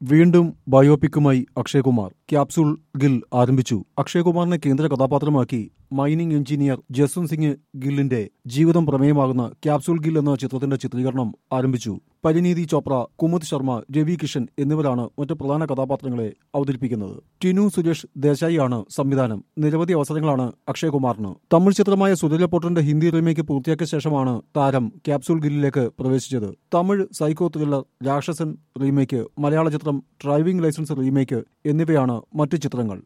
വീണ്ടും ബയോപിക്കുമായി അക്ഷയകുമാർ ക്യാപ്സൂൾ ഗിൽ ആരംഭിച്ചു അക്ഷയകുമാറിനെ കേന്ദ്ര കഥാപാത്രമാക്കി മൈനിങ് എഞ്ചിനീയർ ജസ്വന്ത് സിംഗ് ഗില്ലിന്റെ ജീവിതം പ്രമേയമാകുന്ന ക്യാപ്സൂൾ ഗിൽ എന്ന ചിത്രത്തിന്റെ ചിത്രീകരണം ആരംഭിച്ചു പരിനീതി ചോപ്ര കുമുദ് ശർമ്മ രവി കിഷൻ എന്നിവരാണ് മറ്റ് പ്രധാന കഥാപാത്രങ്ങളെ അവതരിപ്പിക്കുന്നത് ടിനു സുരേഷ് ദേശായിയാണ് സംവിധാനം നിരവധി അവസരങ്ങളാണ് അക്ഷയകുമാറിന് തമിഴ് ചിത്രമായ സുരലപ്പോട്ടന്റെ ഹിന്ദി റീമേക്ക് പൂർത്തിയാക്കിയ ശേഷമാണ് താരം ക്യാപ്സൂൾ ഗില്ലിലേക്ക് പ്രവേശിച്ചത് Tamil psycho thriller Ratsasan remake മലയാള ചിത്രം ഡ്രൈവിംഗ് ലൈസൻസ് റീമേക്ക് എന്നിവയാണ് മറ്റ് ചിത്രങ്ങൾ